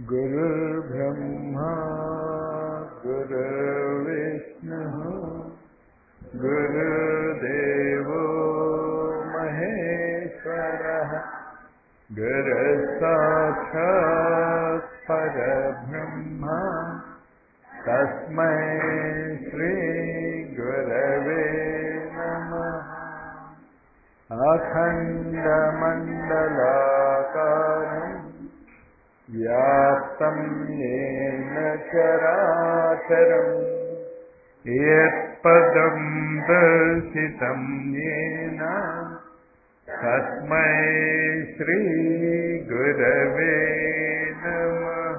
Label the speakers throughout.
Speaker 1: गुरुर्ब्रह्मा गुरुर्विष्णुः गुरुर्देवो महेश्वरः गुरुसाक्षात् परब्रह्मा तस्मै श्रीगुरवे नमः अखण्डमण्डलाकारम् व्याप्तं येन चराचरम् यत्पदं दर्शितं येन तस्मै श्रीगुरवे नमः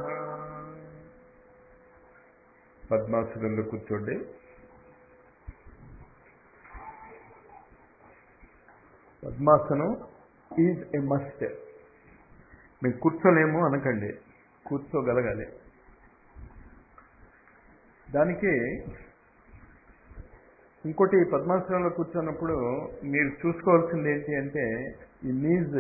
Speaker 1: పద్మాసురంలో కూర్చోండి పద్మాసనం ఈజ్ ఎ మస్ట్ మేము కూర్చోలేము అనకండి కూర్చోగలగాలి దానికి ఇంకోటి పద్మాసనంలో కూర్చున్నప్పుడు మీరు చూసుకోవాల్సింది ఏంటి అంటే ఈ నీజ్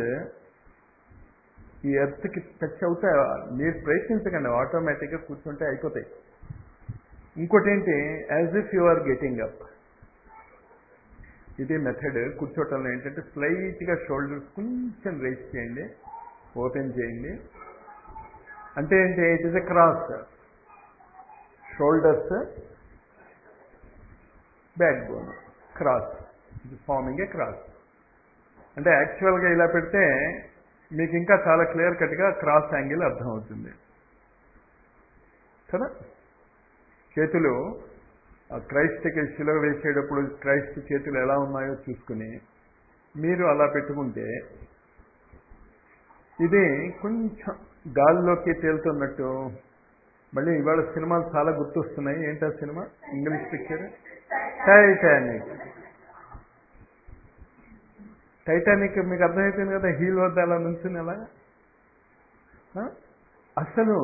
Speaker 1: ఈ ఎర్త్కి టచ్ అవుతా మీరు ప్రయత్నించకండి ఆటోమేటిక్గా కూర్చుంటే అయిపోతాయి ఇంకోటి ఏంటి as if you are getting up ఇది మెథడ్ కూర్చోవటంలో ఏంటంటే స్లైట్గా షోల్డర్స్ కొంచెం రేస్ చేయండి ఓపెన్ చేయండి అంటే ఏంటి it is a cross shoulders backbone cross ఇది ఫార్మింగ్ ఏ క్రాస్ అంటే యాక్చువల్గా ఇలా పెడితే మీకు ఇంకా చాలా క్లియర్ కట్గా క్రాస్ యాంగిల్ అర్థమవుతుంది కదా చేతులు క్రైస్ట్కి శిలో వేసేటప్పుడు క్రైస్ట్ చేతులు ఎలా ఉన్నాయో చూసుకుని మీరు అలా పెట్టుకుంటే ఇది కొంచెం గాల్లోకి తేలుతున్నట్టు మళ్ళీ ఇవాళ సినిమాలు చాలా గుర్తొస్తున్నాయి ఏంటా సినిమా ఇంగ్లీష్ పిక్చర్ టైటానిక్ టైటానిక్ మీకు అర్థమైపోయింది కదా హీల్ వద్ద అలా నుంచుని ఎలా అసలు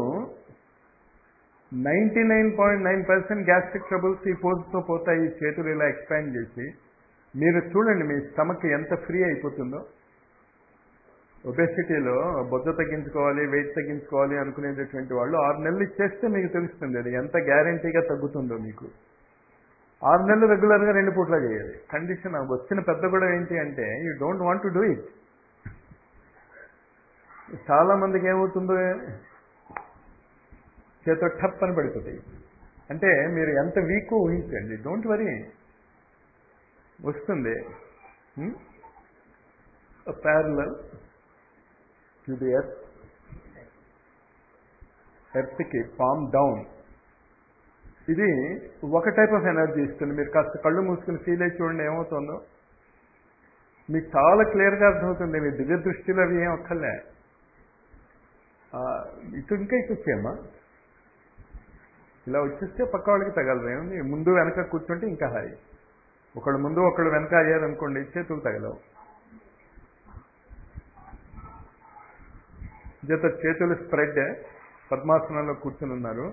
Speaker 1: ninety nine point nine percent gastric troubles ఈ పోజుతో పోతాయి ఈ చేతులు ఇలా ఎక్స్పాండ్ చేసి మీరు చూడండి మీ స్టమక్ ఎంత ఫ్రీ అయిపోతుందో ఒబెసిటీలో బొజ్జ తగ్గించుకోవాలి వెయిట్ తగ్గించుకోవాలి అనుకునేటటువంటి వాళ్ళు ఆరు నెలలు ఇచ్చేస్తే మీకు తెలుస్తుంది అది ఎంత గ్యారంటీగా తగ్గుతుందో మీకు ఆరు నెలలు రెగ్యులర్గా రెండు పూట్ల చేయాలి కండిషన్ వచ్చిన పెద్ద కూడా ఏంటి అంటే you don't want to do it చాలా మందికి ఏమవుతుందో చేతో టప్ అని పడిపోతాయి అంటే మీరు ఎంత వీక్ ఊహించండి డోంట్ వరీ వస్తుంది ప్యారలల్ టు ది ఎర్త్ ఎర్త్కి పామ్ డౌన్ ఇది ఒక టైప్ ఆఫ్ ఎనర్జీ ఇస్తుంది మీరు కాస్త కళ్ళు మూసుకుని ఫీల్ అయ్యి చూడండి ఏమవుతుందో మీకు చాలా క్లియర్గా అర్థమవుతుంది మీ దివ్య దృష్టిలో అవి ఏం ఒక్కలే ఇటు ఇంకా ఇటు వచ్చేయమ్మా ఇలా వచ్చేస్తే పక్క వాళ్ళకి తగలదు ఏముంది ముందు వెనక కూర్చుంటే ఇంకా హాయి ఒకళ్ళు ముందు ఒకళ్ళు వెనక అయ్యారనుకోండి చేతులు తగలవు జత చేతులు స్ప్రెడ్ పద్మాసనంలో కూర్చుని ఉన్నారు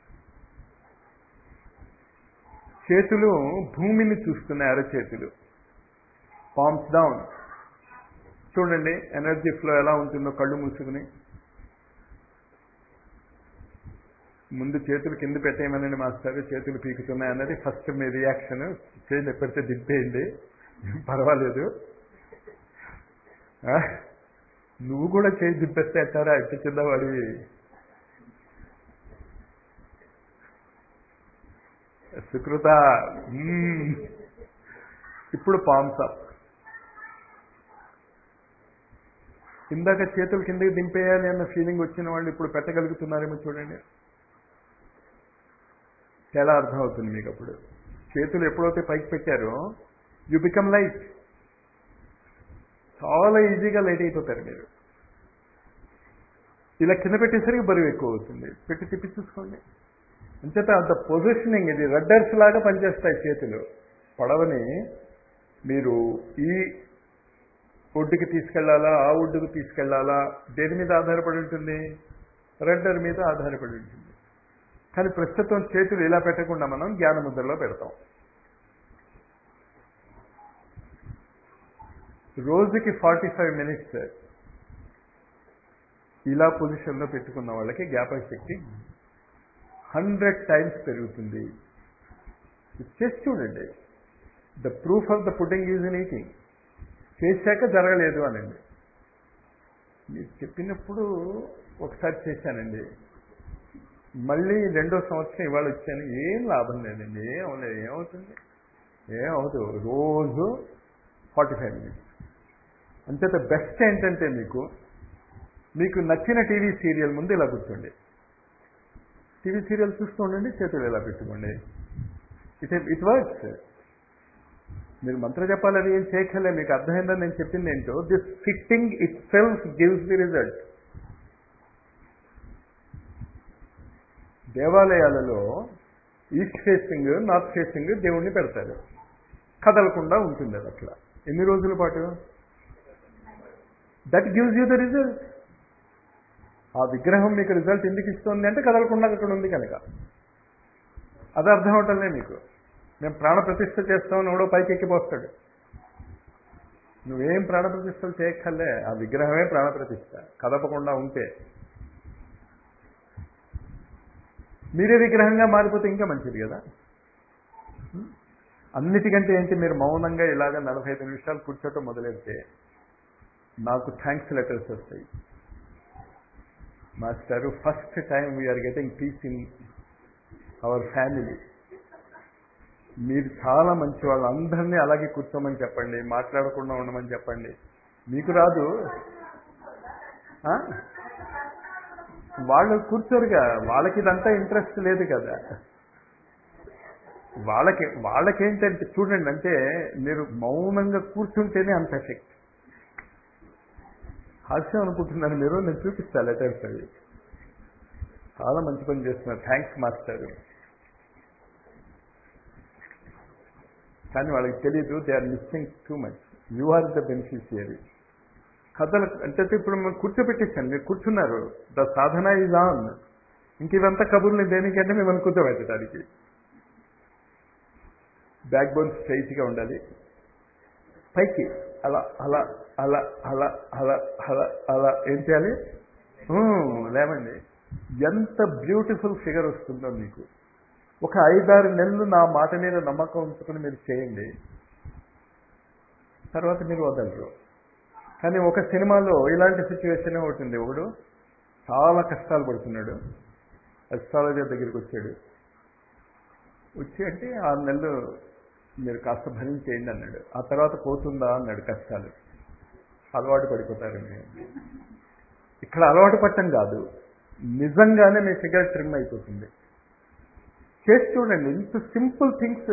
Speaker 1: చేతులు భూమిని చూస్తున్నాయి అరచేతులు పామ్స్ డౌన్ చూడండి ఎనర్జీ ఫ్లో ఎలా ఉంటుందో కళ్ళు మూసుకుని ముందు చేతులు కింద పెట్టేయమనండి మాస్టర్ చేతులు పీకుతున్నాయి అన్నది ఫస్ట్ మీ రియాక్షన్ చేతులు ఎప్పటితే దింపేయండి పర్వాలేదు నువ్వు కూడా చేయి దింపేస్తే అంటారా ఎట్ట చిన్నవాడి సుకృత ఇప్పుడు పామ్స్ అప్ ఇందాక చేతులు కిందకి దింపేయాలి అన్న ఫీలింగ్ వచ్చిన వాళ్ళు ఇప్పుడు పెట్టగలుగుతున్నారేమో చూడండి తేడా అర్థమవుతుంది మీకు అప్పుడు చేతులు ఎప్పుడైతే పైకి పెట్టారో యు బికమ్ లైట్ చాలా ఈజీగా లైట్ అయిపోతారు మీరు ఇలా కింద పెట్టేసరికి బరువు ఎక్కువ అవుతుంది పెట్టి తిప్పి చూసుకోండి అంచేత అంత పొజిషనింగ్ ఇది రడ్డర్స్ లాగా పనిచేస్తాయి చేతులు పడవని మీరు ఈ ఒడ్డుకి తీసుకెళ్లాలా ఆ ఒడ్డుకు తీసుకెళ్లాలా దేని మీద ఆధారపడి ఉంటుంది రడ్డర్ మీద ఆధారపడి ఉంటుంది కానీ ప్రస్తుతం చేతులు ఇలా పెట్టకుండా మనం జ్ఞానముద్రలో పెడతాం రోజుకి ఫార్టీ ఫైవ్ మినిట్స్ ఇలా పొజిషన్లో పెట్టుకున్న వాళ్ళకి జ్ఞాపక శక్తి హండ్రెడ్ టైమ్స్ పెరుగుతుంది చేసి చూడండి the proof of the pudding is in eating చేశాక జరగలేదు అనండి మీరు చెప్పినప్పుడు ఒకసారి చేశానండి మళ్ళీ రెండో సంవత్సరం ఇవాళ వచ్చాను ఏం లాభం లేదండి ఏం అవ్వలేదు ఏమవుతుంది ఏం అవ్వదు రోజు ఫార్టీ ఫైవ్ మినిట్స్ అంచేత బెస్ట్ ఏంటంటే మీకు మీకు నచ్చిన టీవీ సీరియల్ ముందు ఇలా కూర్చోండి టీవీ సీరియల్ చూస్తూ ఉండండి చేతులు ఇలా పెట్టుకోండి ఇట్ ఇట్ వర్క్స్ మీరు మంత్ర జపాలని ఏం చేయక్కర్లే మీకు అర్థమైందని నేను చెప్పింది ఏంటో this fitting itself gives the result దేవాలయాలలో ఈస్ట్ ఫేసింగ్ నార్త్ ఫేసింగ్ దేవుణ్ణి పెడతారు కదలకుండా ఉంటుంది అది అట్లా ఎన్ని రోజుల పాటు that gives you the result ఆ విగ్రహం మీకు రిజల్ట్ ఎందుకు ఇస్తుంది అంటే కదలకుండా అక్కడ ఉంది కనుక అది అర్థం అవటంలే మీకు మేము ప్రాణప్రతిష్ఠ చేస్తామని ఎవడో పైకి ఎక్కిపోస్తాడు నువ్వేం ప్రాణప్రతిష్టలు చేయక్కర్లే ఆ విగ్రహమే ప్రాణప్రతిష్ఠ కదపకుండా ఉంటే మీరే విగ్రహంగా మారిపోతే ఇంకా మంచిది కదా అన్నిటికంటే ఏంటి మీరు మౌనంగా ఇలాగ నలభై ఐదు నిమిషాలు కూర్చోటం మొదలెడితే నాకు థ్యాంక్స్ లెటర్స్ వస్తాయి మాస్టారు first time we are getting peace in our family మీరు చాలా మంచి వాళ్ళు అందరినీ అలాగే కూర్చోమని చెప్పండి మాట్లాడకుండా ఉండమని చెప్పండి మీకు రాదు ఆ? వాళ్ళు కూర్చోరుగా వాళ్ళకి ఇదంతా ఇంట్రెస్ట్ లేదు కదా వాళ్ళకి వాళ్ళకేంటంటే చూడండి అంటే మీరు మౌనంగా కూర్చుంటేనే అంత ఎఫెక్ట్ హాస్యం అనుకుంటున్నాను మీరు నేను చూపిస్తా లెటర్స్ అవి చాలా మంచి పని చేస్తున్నారు థ్యాంక్స్ మాస్టర్ కానీ వాళ్ళకి తెలీదు they are missing too much you are the beneficiary కథలు అంటే ఇప్పుడు మనం కూర్చోబెట్టేశాను మీరు కూర్చున్నారు ద సాధన ఈజ్ ఆన్ ఇంక ఇవంతా కబుర్లు దేనికంటే మిమ్మల్ని కూర్చోబెట్టడానికి బ్యాక్ బోన్ స్ట్రైట్గా ఉండాలి పైకి అలా అలా అలా అలా అలా అలా అలా ఏం చేయాలి ఊ, లేవండి ఎంత బ్యూటిఫుల్ ఫిగర్ వస్తుందో మీకు ఒక ఐదారు నెలలు నా మాట మీద నమ్మకం ఉంచుకుని మీరు చేయండి తర్వాత మీరు వదలరు కానీ ఒక సినిమాలో ఇలాంటి సిచ్యువేషన్ ఒకటి ఉంది ఒకడు చాలా కష్టాలు పడుతున్నాడు అస్ట్రాలజీ దగ్గరికి వచ్చాడు వచ్చి అంటే ఆరు నెలలు మీరు కాస్త భరించేయండి అన్నాడు ఆ తర్వాత పోతుందా అన్నాడు కష్టాలు అలవాటు పడిపోతారు మీరు ఇక్కడ అలవాటు పట్టం కాదు నిజంగానే మీ ఫిగర్ ట్రిమ్ అయిపోతుంది చేసి చూడండి ఇంత సింపుల్ థింగ్స్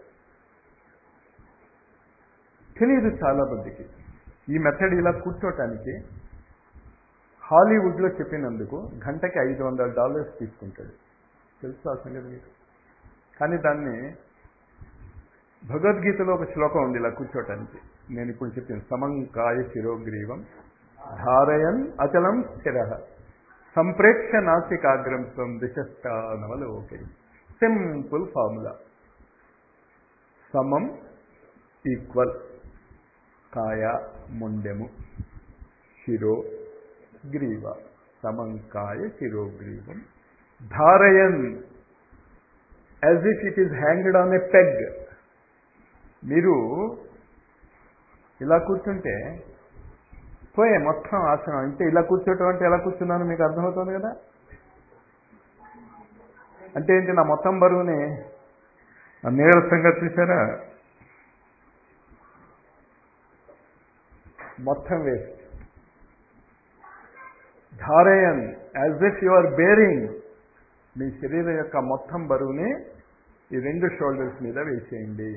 Speaker 1: తెలియదు చాలా మందికి ఈ మెథడ్ ఇలా కూర్చోటానికి హాలీవుడ్లో చెప్పినందుకు గంటకి ఐదు వందల డాలర్స్ తీసుకుంటాడు తెలుసు ఆ సంగతి మీకు కానీ దాన్ని భగవద్గీతలో ఒక శ్లోకం ఉంది ఇలా కూర్చోటానికి నేను ఇప్పుడు చెప్పాను సమంకాయ శిరోగ్రీవం ధారయన్ అచలం స్థిర సంప్రేక్ష నాసికాగ్రం స్వం దిశస్థానవలోకే సింపుల్ ఫార్ములా సమం ఈక్వల్ కాయ మొండెము శిరో గ్రీవ సమంకాయ శిరోగ్రీవం ధారయన్ as if it is hanged on a peg మీరు ఇలా కూర్చుంటే పోయే మొత్తం ఆసనం అంటే ఇలా కూర్చోటం అంటే ఎలా కూర్చున్నాను మీకు అర్థమవుతుంది కదా అంటే ఏంటి నా మొత్తం బరువుని ఆ నీరసంగా చూసారా మొత్తం వేస్ట్ ధారయన్ as if you are bearing మీ శరీరం యొక్క మొత్తం బరువుని ఈ రెండు షోల్డర్స్ మీద వేసేయండి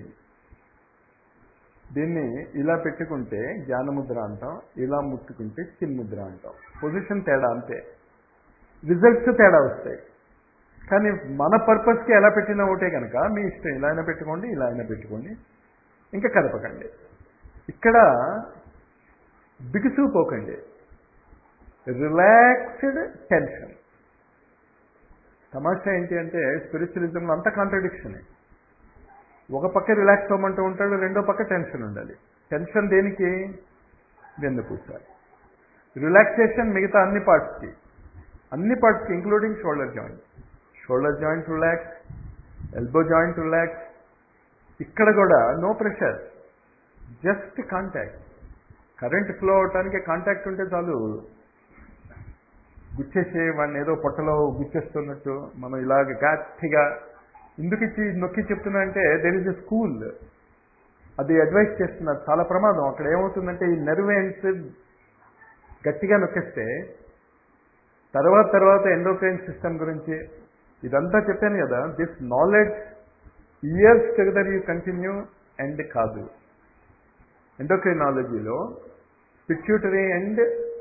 Speaker 1: దీన్ని ఇలా పెట్టుకుంటే జ్ఞానముద్ర అంటాం ఇలా ముట్టుకుంటే చిన్ముద్ర అంటాం పొజిషన్ తేడా అంతే రిజల్ట్స్ తేడా వస్తాయి కానీ మన పర్పస్కి ఎలా పెట్టినా ఒకటే కనుక మీ ఇష్టం ఇలా అయినా పెట్టుకోండి ఇలా అయినా పెట్టుకోండి ఇంకా కదపకండి ఇక్కడ బిగుసుకుపోకండి రిలాక్స్డ్ టెన్షన్ తమాషా ఏంటి అంటే స్పిరిచువలిజంలో అంత కాంట్రడిక్షన్ ఒక పక్క రిలాక్స్ అవ్వమంటూ ఉంటాడు రెండో పక్క టెన్షన్ ఉండాలి టెన్షన్ దేనికి వెన్నుపూస రిలాక్సేషన్ మిగతా అన్ని పార్ట్స్కి అన్ని పార్ట్స్కి including shoulder joint shoulder joint relax elbow joint relax ఇక్కడ కూడా no pressure just contact current flow అవటానికి కాంటాక్ట్ ఉంటే చాలు గుచ్చేసే వాడిని ఏదో పొట్టలో గుచ్చేస్తున్నట్టు మనం ఇలాగ గట్టిగా ఎందుకు ఇచ్చి నొక్కి చెప్తున్నా అంటే దెర్ ఇస్ ఎ స్కూల్ అది అడ్వైస్ చేస్తున్నారు చాలా ప్రమాదం అక్కడ ఏమవుతుందంటే ఈ నెర్వ్ ఎండ్స్ గట్టిగా నొక్కేస్తే తర్వాత తర్వాత ఎండోక్రైన్ సిస్టమ్ గురించి ఇదంతా చెప్పాను కదా this knowledge years together you continue and కాదు ఎండోక్రైనాలజీలో పిట్యూటరీ అండ్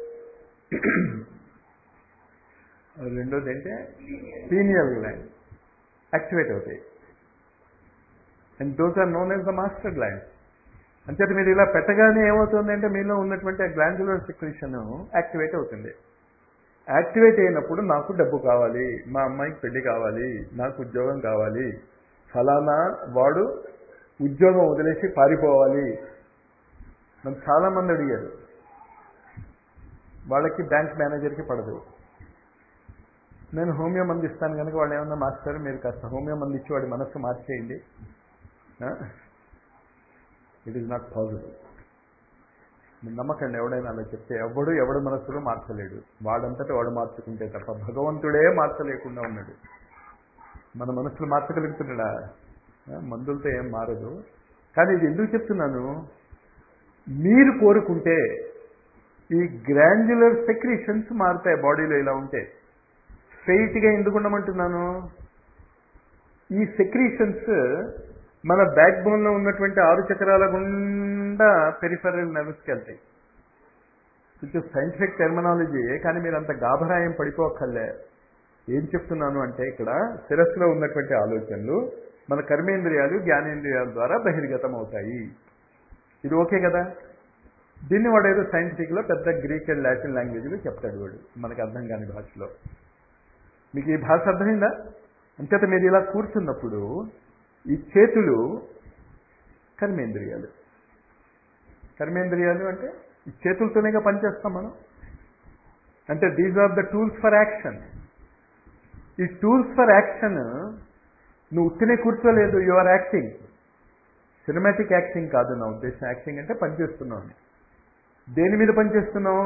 Speaker 1: రెండోది అంటే పీనియల్ గ్లాండ్ యాక్టివేట్ అవుతాయి and those are known as the master gland అంచేత మీరు ఇలా పెట్టగానే ఏమవుతుంది అంటే మీలో ఉన్నటువంటి గ్లాండ్యులర్ సెక్రేషన్ యాక్టివేట్ అవుతుంది యాక్టివేట్ అయినప్పుడు నాకు డబ్బు కావాలి మా అమ్మాయికి పెళ్లి కావాలి నాకు ఉద్యోగం కావాలి ఫలానా వాడు ఉద్యోగం వదిలేసి పారిపోవాలి నన్ను చాలా మంది అడిగారు వాళ్ళకి బ్యాంక్ మేనేజర్కి పడదు నేను హోమియో మంది ఇస్తాను కనుక వాళ్ళు ఏమన్నా మాస్టర్ మీరు కాస్త హోమియో మంది ఇచ్చి వాడి మనస్సు మార్చేయండి ఇట్ ఈస్ నాట్ పాసిబుల్ మీరు నమ్మకండి ఎవడైనా అలా చెప్తే ఎవడు ఎవడు మనస్సులో మార్చలేడు వాడంతటా వాడు మార్చుకుంటే తప్ప భగవంతుడే మార్చలేకుండా ఉన్నాడు మన మనస్సులు మార్చగలుగుతున్నాడా మందులతో ఏం మారదు కానీ ఇది ఎందుకు చెప్తున్నాను మీరు కోరుకుంటే ఈ గ్రాండ్యులర్ సెక్రీషన్స్ మారుతాయి బాడీలో ఇలా ఉంటే స్ట్రైట్గా ఎందుకు ఉండమంటున్నాను ఈ సెక్రీషన్స్ మన బ్యాక్ బోన్లో ఉన్నటువంటి ఆరు చక్రాల గుండా పెరిఫరల్ నర్వ్స్కి వెళ్తాయి కొంచెం సైంటిఫిక్ టెర్మినాలజీ కానీ మీరు అంత గాభరాయం పడిపోకర్లే ఏం చెప్తున్నాను అంటే ఇక్కడ శిరస్సులో ఉన్నటువంటి ఆలోచనలు మన కర్మేంద్రియాలు జ్ఞానేంద్రియాల ద్వారా బహిర్గతం అవుతాయి ఇది ఓకే కదా దీన్ని వాడు ఏదో సైంటిఫిక్లో పెద్ద గ్రీక్ అండ్ లాటిన్ లాంగ్వేజ్లో చెప్తాడు వాడు మనకు అర్థం కాని భాషలో మీకు ఈ భాష అర్థమైందా అంచేత మీరు ఇలా కూర్చున్నప్పుడు ఈ చేతులు కర్మేంద్రియాలు కర్మేంద్రియాలు అంటే ఈ చేతులతోనేగా పనిచేస్తాం మనం అంటే these are the tools for action ఈ టూల్స్ ఫర్ యాక్షన్ నువ్వు ఉత్తినే కూర్చోలేదు you are acting cinematic acting కాదు నా ఉద్దేశం యాక్టింగ్ అంటే పనిచేస్తున్నావు దేని మీద పనిచేస్తున్నావు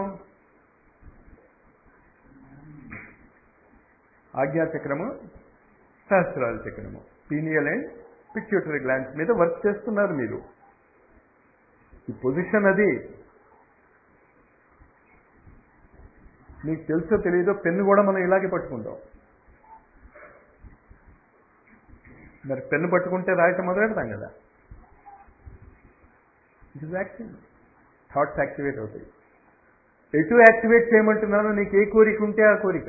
Speaker 1: ఆజ్ఞాచక్రము సహస్రాల చక్రము పీనియల్ అండ్ పిట్యూటరీ గ్లాండ్స్ మీద వర్క్ చేస్తున్నారు మీరు ఈ పొజిషన్ అది మీకు తెలుసో తెలియదో పెన్ను కూడా మనం ఇలాగే పట్టుకుంటాం మరి పెన్ను పట్టుకుంటే రాయటం మొదలెడతాం కదా it is active thoughts activate అవుతాయి ఎటు యాక్టివేట్ చేయమంటున్నాను నీకు ఏ కోరిక ఉంటే ఆ కోరిక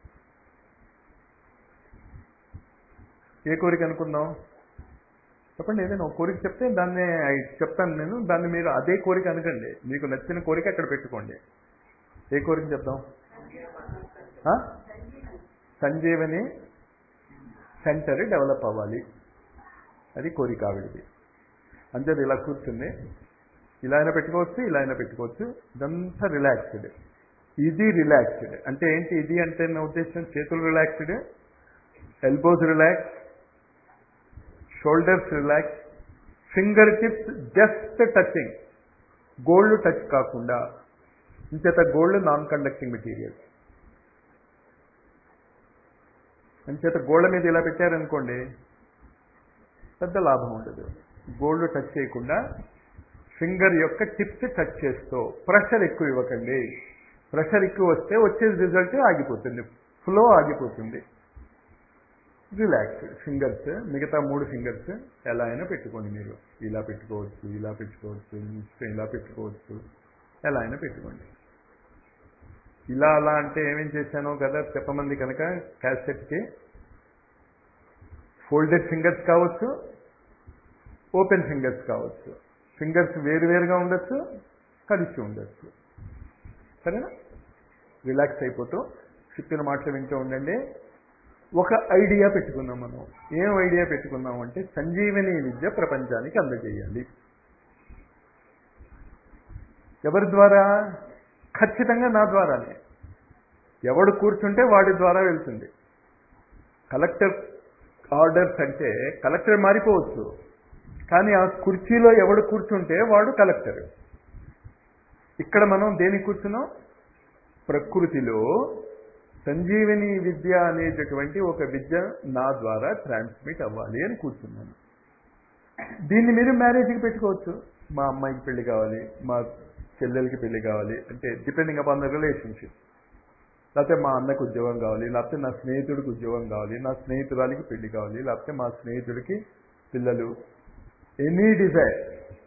Speaker 1: ఏ కోరిక అనుకుందాం చెప్పండి ఏదైనా ఒక కోరిక చెప్తే దాన్ని చెప్తాను నేను దాన్ని మీరు అదే కోరిక అనకండి మీకు నచ్చిన కోరిక అక్కడ పెట్టుకోండి ఏ కోరిక చెప్దాం సంజీవని సెంటర్ డెవలప్ అవ్వాలి అది కోరిక ఆవిడది అంతే ఇలా కూర్చుంది ఇలా అయినా పెట్టుకోవచ్చు ఇలా అయినా పెట్టుకోవచ్చు ఇదంతా రిలాక్స్డ్ ఇది రిలాక్స్డ్ అంటే ఏంటి ఇది అంటే నా ఉద్దేశం చేతులు relaxed elbows relax shoulders relax finger tips just touching gold touch కాకుండా ఇంచేత గోల్డ్ నాన్ కండక్టింగ్ మెటీరియల్ అంచేత గోల్డ్ మీద ఇలా పెట్టారనుకోండి పెద్ద లాభం ఉండదు గోల్డ్ టచ్ చేయకుండా ఫింగర్ యొక్క టిప్స్ టచ్ చేస్తూ ప్రెషర్ ఎక్కువ ఇవ్వకండి ప్రెషర్ ఎక్కువ వస్తే వచ్చే రిజల్ట్ ఆగిపోతుంది ఫ్లో ఆగిపోతుంది రిలాక్స్డ్ ఫింగర్స్ మిగతా మూడు ఫింగర్స్ ఎలా అయినా పెట్టుకోండి మీరు ఇలా పెట్టుకోవచ్చు ఇలా పెట్టుకోవచ్చు ఇలా పెట్టుకోవచ్చు ఎలా అయినా పెట్టుకోండి ఇలా అలా అంటే ఏమేం చేశానో కదా చెప్పమంది కనుక క్యాసెట్కి ఫోల్డెడ్ ఫింగర్స్ కావచ్చు ఓపెన్ ఫింగర్స్ కావచ్చు ఫింగర్స్ వేరువేరుగా ఉండొచ్చు కలిసి ఉండొచ్చు సరేనా రిలాక్స్ అయిపోతూ చెప్పిన మాటలు వింటూ ఉండండి ఒక ఐడియా పెట్టుకున్నాం మనం ఏం ఐడియా పెట్టుకున్నాం అంటే సంజీవని విద్య ప్రపంచానికి అందజేయాలి ఎవరి ద్వారా ఖచ్చితంగా నా ద్వారానే ఎవడు కూర్చుంటే వాడి ద్వారా వెళ్తుంది కలెక్టర్ ఆర్డర్స్ అంటే కలెక్టర్ మారిపోవచ్చు కానీ ఆ కుర్చీలో ఎవడు కూర్చుంటే వాడు కలెక్టర్ ఇక్కడ మనం దేనికి కూర్చున్నాం ప్రకృతిలో సంజీవిని విద్య అనేటటువంటి ఒక విద్య నా ద్వారా ట్రాన్స్మిట్ అవ్వాలి అని కూర్చున్నాను దీన్ని మీరు మ్యారేజ్కి పెట్టుకోవచ్చు మా అమ్మాయికి పెళ్లి కావాలి మా చెల్లెలకి పెళ్లి కావాలి అంటే డిపెండింగ్ అపాన్ ద రిలేషన్షిప్ లేకపోతే మా అన్నకు ఉద్యోగం కావాలి లేకపోతే నా స్నేహితుడికి ఉద్యోగం కావాలి నా స్నేహితురాలికి పెళ్లి కావాలి లేకపోతే మా స్నేహితుడికి పిల్లలు ఎనీ డిజైర్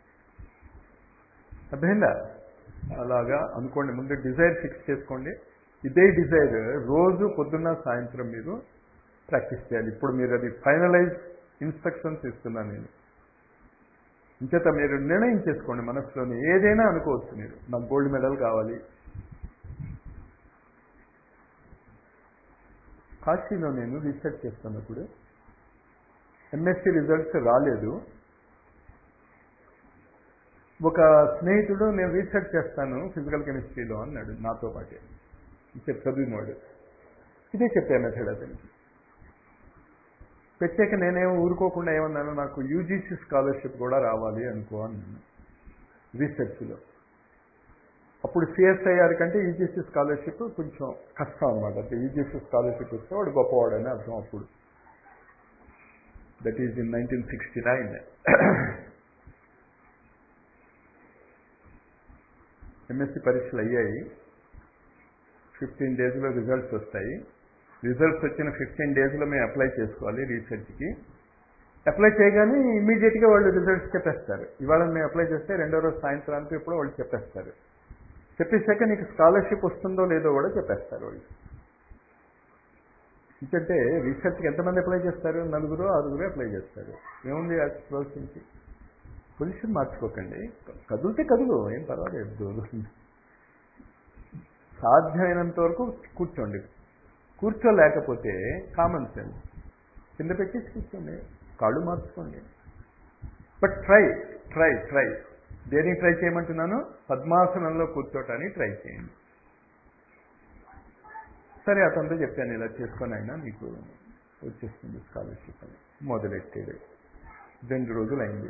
Speaker 1: అర్థమైందా అలాగా అనుకోండి ముందు డిజైర్ ఫిక్స్ చేసుకోండి ఇదే డిజైర్ రోజు పొద్దున్న సాయంత్రం మీరు ప్రాక్టీస్ చేయాలి ఇప్పుడు మీరు అది ఫైనలైజ్ ఇన్స్ట్రక్షన్స్ ఇస్తున్నాను నేను ఇంచేత మీరు నిర్ణయం చేసుకోండి మనసులోని ఏదైనా అనుకోవచ్చు మీరు నాకు గోల్డ్ మెడల్ కావాలి కాశీలో నేను రీసెర్చ్ చేస్తున్నప్పుడు ఎంఎస్సి రిజల్ట్స్ రాలేదు ఒక స్నేహితుడు నేను రీసెర్చ్ చేస్తాను ఫిజికల్ కెమిస్ట్రీలో అన్నాడు నాతో పాటే చెప్పి చదివినవాడు ఇదే చెప్పే మెథడ్ అతనికి పెట్టాక నేనేమో ఊరుకోకుండా ఏమన్నాను నాకు యూజీసీ స్కాలర్షిప్ కూడా రావాలి అనుకో అన్నాను రీసెర్చ్లో అప్పుడు సిఎస్ఐఆర్ కంటే యూజీసీ స్కాలర్షిప్ కొంచెం కష్టం అనమాట అంటే యూజీసీ స్కాలర్షిప్ ఇస్తే వాడు గొప్పవాడని అర్థం అప్పుడు that is in nineteen sixty nine MSc పరీక్షలు అయ్యాయి ఫిఫ్టీన్ డేస్లో రిజల్ట్స్ వస్తాయి రిజల్ట్స్ వచ్చిన ఫిఫ్టీన్ డేస్లో మేము అప్లై చేసుకోవాలి రీసెర్చ్కి అప్లై చేయగానే ఇమీడియట్గా వాళ్ళు రిజల్ట్స్ చెప్పేస్తారు ఇవాళ మేము అప్లై చేస్తే రెండో రోజు సాయంత్రానికి ఇప్పుడు వాళ్ళు చెప్పేస్తారు చెప్పేశాక నీకు స్కాలర్షిప్ వస్తుందో లేదో కూడా చెప్పేస్తారు వాళ్ళు ఎందుకంటే రీసెర్చ్కి ఎంతమంది అప్లై చేస్తారు నలుగురు ఆరుగురు అప్లై చేస్తారు ఏముంది ఆలోచించి పొజిషన్ మార్చుకోకండి కదిలితే కదులు ఏం పర్వాలేదు సాధ్యమైనంత వరకు కూర్చోండి కూర్చోలేకపోతే కామన్ సెన్స్ కింద పెట్టేసి కూర్చోండి కాళ్ళు మార్చుకోండి బట్ ట్రై ట్రై ట్రై దేనికి ట్రై చేయమంటున్నాను పద్మాసనంలో కూర్చోటానికి ట్రై చేయండి సరే అతనితో చెప్పాను ఇలా చేసుకొని అయినా మీకు వచ్చేస్తుంది స్కాలర్షిప్ అని మొదలెట్టాడు రెండు రోజులు అయింది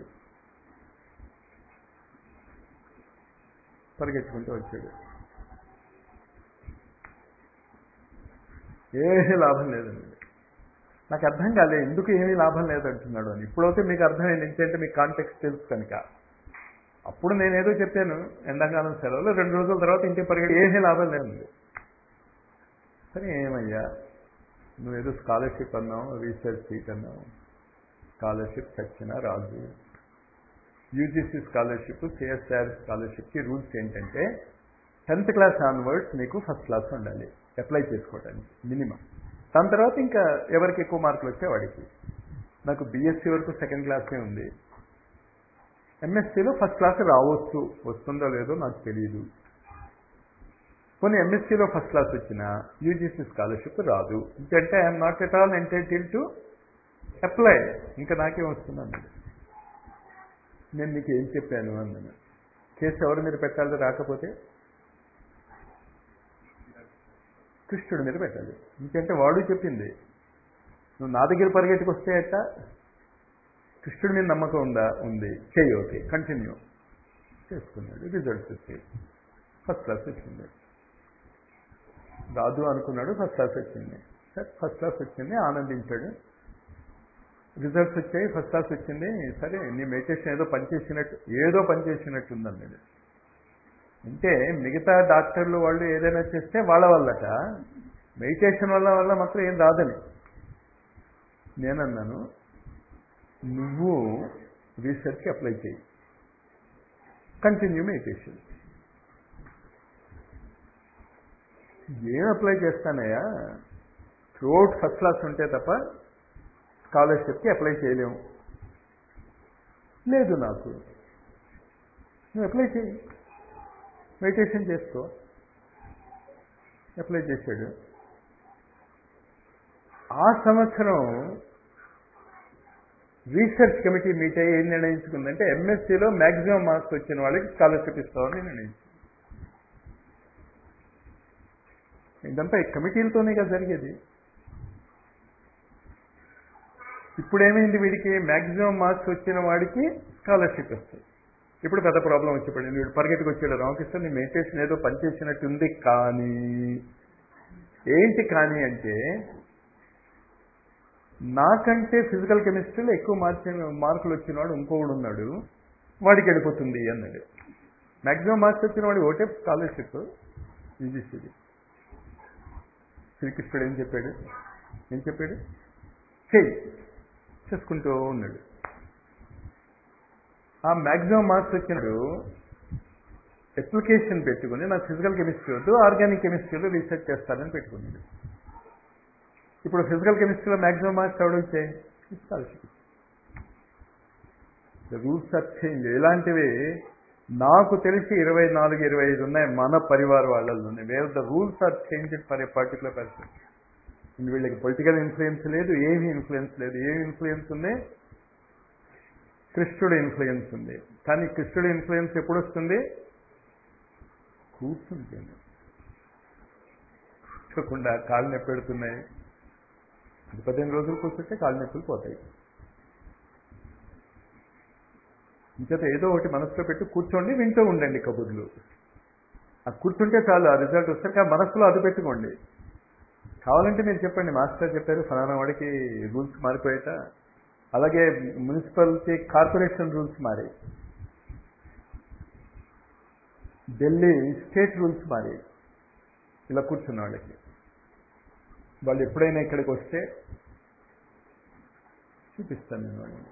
Speaker 1: పరిగెత్తుకుంటూ వచ్చాడు ఏ లాభం లేదండి నాకు అర్థం కాలేదు ఎందుకు ఏమీ లాభం లేదంటున్నాడు అని ఇప్పుడైతే మీకు అర్థమైంది ఏంటంటే మీకు కాంటెక్స్ట్ తెలుసు కనుక అప్పుడు నేనేదో చెప్పాను ఎండాకాలం సెలవులు రెండు రోజుల తర్వాత ఇంటికి పరిగెత్తి ఏమీ లాభం లేదు సరే ఏమయ్యా నువ్వేదో స్కాలర్షిప్ అన్నావు రీసెర్చ్ సీట్ అన్నావు స్కాలర్షిప్ చచ్చిన రాజు యూజీసీ స్కాలర్షిప్ సిఎస్ఆర్ స్కాలర్షిప్కి రూల్స్ ఏంటంటే టెన్త్ క్లాస్ ఆన్వర్డ్స్ మీకు ఫస్ట్ క్లాస్ ఉండాలి అప్లై చేసుకోవడానికి మినిమం దాని తర్వాత ఇంకా ఎవరికి ఎక్కువ మార్కులు వచ్చే వాడికి నాకు బీఎస్సీ వరకు సెకండ్ క్లాసే ఉంది ఎంఎస్సీలో ఫస్ట్ క్లాస్ రావచ్చు వస్తుందో లేదో నాకు తెలియదు కొన్ని ఎంఎస్సీలో ఫస్ట్ క్లాస్ వచ్చినా యూజీసీ స్కాలర్షిప్ రాదు ఎందుకంటే I'm not at all entitle to apply ఇంకా నాకేం వస్తుందండి నేను నీకు ఏం చెప్పాను అన్నాను కేసు ఎవరి మీద పెట్టాలో రాకపోతే కృష్ణుడి మీద పెట్టాలి ఎందుకంటే వాడు చెప్పింది నువ్వు నా దగ్గర పరిగెట్టుకు వస్తే ఎట్ట కృష్ణుడి మీద నమ్మకం ఉందా ఉంది చెయ్యి ఓకే కంటిన్యూ చేసుకున్నాడు రిజల్ట్స్ వచ్చాయి ఫస్ట్ క్లాస్ వచ్చింది రాదు అనుకున్నాడు ఫస్ట్ క్లాస్ వచ్చింది సరే ఫస్ట్ క్లాస్ వచ్చింది ఆనందించాడు రిజల్ట్స్ వచ్చాయి ఫస్ట్ క్లాస్ వచ్చింది సరే నీ మెడిటేషన్ ఏదో పనిచేసినట్టు ఏదో పనిచేసినట్టు ఉందన్నాడు అంటే మిగతా డాక్టర్లు వాళ్ళు ఏదైనా చేస్తే వాళ్ళ వల్లట మెడిటేషన్ వల్ల వల్ల మాత్రం ఏం రాదని నేనన్నాను నువ్వు రీసెర్చ్కి అప్లై చేయి కంటిన్యూ మెడిటేషన్ ఏం అప్లై చేస్తానయ్యా త్రూఅవుట్ ఫస్ట్ క్లాస్ ఉంటే తప్ప స్కాలర్షిప్కి అప్లై చేయలేము లేదు నాకు నువ్వు అప్లై చేయి మెడిటేషన్ చేసుకో అప్లై చేశాడు ఆ సంవత్సరం రీసెర్చ్ కమిటీ మీట్ అయ్యి ఏం నిర్ణయించుకుందంటే ఎంఎస్సీలో మ్యాక్సిమం మార్క్స్ వచ్చిన వాళ్ళకి స్కాలర్షిప్ ఇస్తామని నిర్ణయించింది ఇదంతా ఈ కమిటీలతోనేగా జరిగేది ఇప్పుడేమైంది వీడికి మ్యాక్సిమం మార్క్స్ వచ్చిన వాడికి స్కాలర్షిప్ వస్తుంది ఇప్పుడు పెద్ద ప్రాబ్లం వచ్చి పడింది వీడు పరిగెట్టుకు వచ్చాడు రామకృష్ణ నీ మెడిటేషన్ ఏదో పనిచేసినట్టుంది కానీ ఏంటి కానీ అంటే నాకంటే ఫిజికల్ కెమిస్ట్రీలో ఎక్కువ మార్చిన మార్కులు వచ్చినవాడు ఇంకోడు ఉన్నాడు వాడికి వెళ్ళిపోతుంది అన్నాడు మ్యాక్సిమం మార్క్స్ వచ్చిన వాడు ఒకటే స్కాలర్షిప్ యూజీసీది శ్రీకృష్ణుడు ఏం చెప్పాడు ఏం చెప్పాడు చెయ్యి చేసుకుంటూ ఉన్నాడు ఆ మ్యాక్సిమం మార్క్స్ వచ్చినాడు అప్లికేషన్ పెట్టుకుని నాకు ఫిజికల్ కెమిస్ట్రీ వద్దు ఆర్గానిక్ కెమిస్ట్రీలో రీసెర్చ్ చేస్తానని పెట్టుకున్నాడు ఇప్పుడు ఫిజికల్ కెమిస్ట్రీలో మ్యాక్సిమం మార్క్స్ ఎవడు వచ్చాయి స్కాలర్షిప్ రూల్స్ ఆర్ చేంజ్ ఇలాంటివి నాకు తెలిసి ఇరవై నాలుగు ఇరవై ఐదు ఉన్నాయి మన పరివార వాళ్ళలోనే where the rules are change for a particular person వీళ్ళకి పొలిటికల్ ఇన్ఫ్లుయెన్స్ లేదు ఏమీ ఇన్ఫ్లుయెన్స్ లేదు ఏమి ఇన్ఫ్లుయెన్స్ ఉంది కృష్ణుడు ఇన్ఫ్లుయెన్స్ ఉంది కానీ కృష్ణుడు ఇన్ఫ్లుయెన్స్ ఎప్పుడు వస్తుంది కూర్చుంటుంది కూర్చోకుండా కాళ్ళు నొప్పి పెడుతున్నాయి అది పదిహేను రోజులు కూర్చుంటే కాళ్ళు నొప్పులు పోతాయి ఇంచేత ఏదో ఒకటి మనసులో పెట్టి కూర్చోండి వింటూ ఉండండి కబుర్లు ఆ కూర్చుంటే చాలు ఆ రిజల్ట్ వస్తే కానీ మనసులో అది పెట్టుకోండి కావాలంటే మీరు చెప్పండి మాస్టర్ చెప్పారు ఫలానా వాడికి రూల్స్ మారిపోయేట అలాగే మున్సిపాలిటీ కార్పొరేషన్ రూల్స్ మారాయి ఢిల్లీ స్టేట్ రూల్స్ మారాయి ఇలా కూర్చున్న వాళ్ళకి వాళ్ళు ఎప్పుడైనా ఇక్కడికి వస్తే చూపిస్తాను నేను వాళ్ళని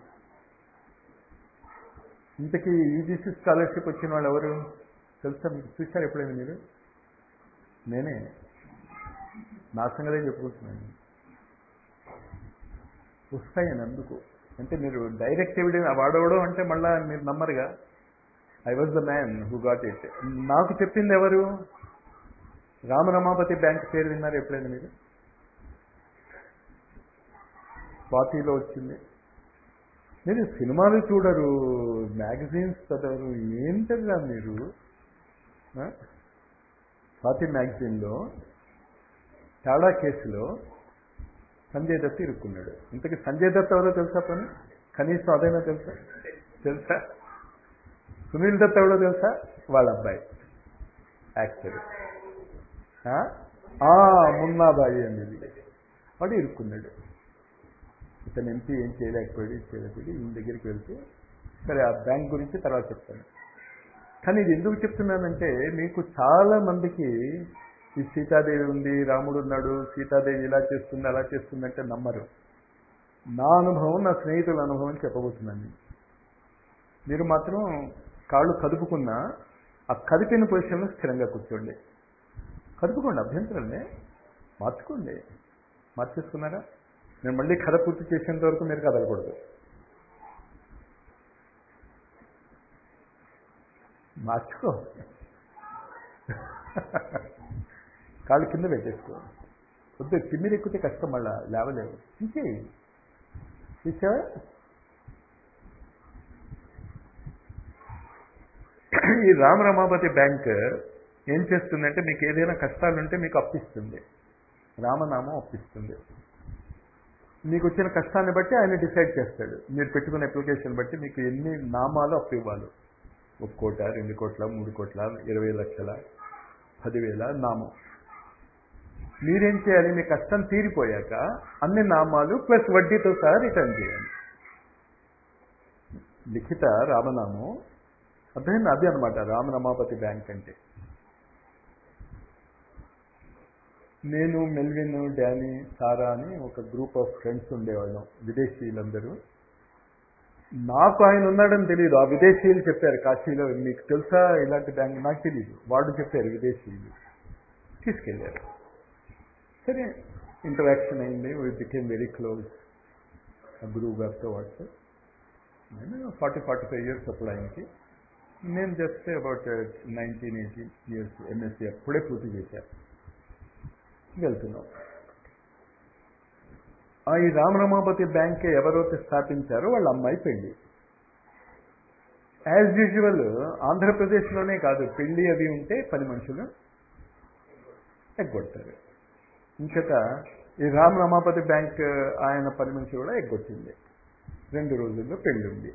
Speaker 1: ఇంతకీ యూజీసీ స్కాలర్షిప్ వచ్చిన వాళ్ళు ఎవరు తెలుసా మీకు చూశారు ఎప్పుడైనా మీరు నేనే నా సంగతే చెప్పుకుంటున్నాను వస్తాయని అందుకు అంటే మీరు డైరెక్ట్ ఎవిడెన్స్ వాడవడం అంటే మళ్ళా మీరు నమ్మరుగా I was the man who got it నాకు చెప్పింది ఎవరు రామరమాపతి బ్యాంక్ పేరు విన్నారు ఎప్పుడైనా మీరు స్వాతిలో వచ్చింది మీరు సినిమాలు చూడరు మ్యాగజైన్స్ చదవరు ఏంటరా మీరు స్వాతి మ్యాగజైన్లో టాడా కేసులో సంజయ్ దత్ ఇరుక్కున్నాడు ఇంతకీ సంజయ్ దత్ ఎవరో తెలుసా పని కనీసం అదైనా తెలుసా తెలుసా సునీల్ దత్ ఎవడో తెలుసా వాళ్ళ అబ్బాయి యాక్టర్ మున్నాబాయి అనేది వాడు ఇరుక్కున్నాడు ఇతను ఎంపీ ఏం చేయలేకపోయాడు చేయలేకపోయాడు ఈయన దగ్గరికి వెళ్తే సరే ఆ బ్యాంక్ గురించి తర్వాత చెప్తాను కానీ ఇది ఎందుకు చెప్తున్నానంటే మీకు చాలా మందికి ఈ సీతాదేవి ఉంది రాముడు ఉన్నాడు సీతాదేవి ఇలా చేస్తుంది అలా చేస్తుంది అంటే నమ్మరు నా అనుభవం నా స్నేహితుల అనుభవం చెప్పబోతున్నాను మీరు మాత్రం కాళ్ళు కదుపుకున్నా ఆ కదిపిన పొజిషన్లో స్థిరంగా కూర్చోండి కదుపుకోండి అభ్యంతరంలే మార్చుకోండి మార్చేసుకున్నారా నేను మళ్ళీ కథ పూర్తి చేసేంత వరకు మీరు కదలకూడదు మార్చుకో కాళ్ళు కింద పెట్టేసుకో వద్దు తిమ్మిరి ఎక్కితే కష్టం మళ్ళా లేవలేవు తీసేయి తీసావా ఈ రామరమాపతి బ్యాంక్ ఏం చేస్తుందంటే మీకు ఏదైనా కష్టాలుంటే మీకు అప్పిస్తుంది రామనామం అప్పిస్తుంది మీకు వచ్చిన కష్టాన్ని బట్టి ఆయన డిసైడ్ చేస్తాడు మీరు పెట్టుకున్న అప్లికేషన్ బట్టి మీకు ఎన్ని నామాలు అప్పు ఇవ్వాలి ఒక కోట రెండు కోట్ల మూడు కోట్ల ఇరవై లక్షల పదివేల నామం మీరేం చేయాలి మీ కష్టం తీరిపోయాక అన్ని నామాలు ప్లస్ వడ్డీతో సహా రిటర్న్ చేయాలి లిఖిత రామనామం అర్థమైంది అది అనమాట రామరమాపతి బ్యాంక్ అంటే నేను మెల్విన్ డానీ సారా అని ఒక గ్రూప్ ఆఫ్ ఫ్రెండ్స్ ఉండేవాళ్ళం విదేశీయులందరూ నాకు ఆయన ఉన్నాడని తెలియదు ఆ విదేశీయులు చెప్పారు కాశీలో మీకు తెలుసా ఇలాంటి బ్యాంక్ నాకు తెలియదు వాళ్ళు చెప్పారు విదేశీయులు తీసుకెళ్ళారు సరే ఇంటరాక్షన్ అయింది వీ బికేమ్ వెరీ క్లోజ్ ఆ గురువు గారితో వాడితే నేను ఫార్టీ ఫార్టీ ఫైవ్ ఇయర్స్ అప్పుడు ఆయనకి నేను just about nineteen eighteen years MSc అప్పుడే పూర్తి చేశాను వెళ్తున్నాం ఈ రామరమాపతి బ్యాంక్ ఎవరైతే స్థాపించారో వాళ్ళ అమ్మాయి పెళ్లి యాజ్ యూజువల్ ఆంధ్రప్రదేశ్లోనే కాదు పెళ్లి అవి ఉంటే పది మనుషులు ఎగ్గొడతారు ఇంకట ఈ రామ్ రమాపతి బ్యాంక్ ఆయన పని మనిషి కూడా ఎగ్గొట్టింది రెండు రోజుల్లో పెళ్ళి ఉంది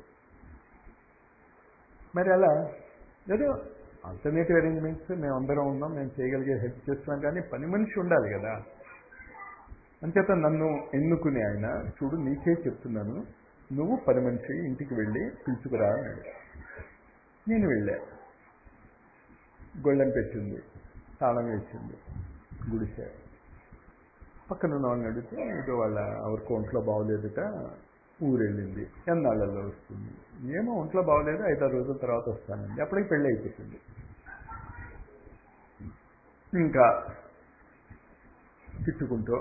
Speaker 1: మరి అలా ఏదో ఆల్టర్నేటివ్ అరేంజ్మెంట్స్ మేము అందరం ఉన్నాం మేము చేయగలిగే హెల్ప్ చేస్తున్నాం కానీ పని మనిషి ఉండాలి కదా అంచేత నన్ను ఎన్నుకుని ఆయన చూడు నీకే చెప్తున్నాను నువ్వు పని మనిషి ఇంటికి వెళ్ళి పిలుచుకురా అన్నాడు నేను వెళ్ళా గొళ్ళెం పెట్టింది తాళం వేసింది గుడిసే పక్కన ఉన్న వాళ్ళని అడిగితే ఏదో వాళ్ళ ఎవరికి ఒంట్లో బాగోలేదుట ఊరెళ్ళింది ఎన్నాళ్ళల్లో వస్తుంది ఏమో ఒంట్లో బాగోలేదు ఐదారు రోజుల తర్వాత వస్తానండి అప్పటికి పెళ్ళి అయిపోతుంది ఇంకా తిట్టుకుంటూ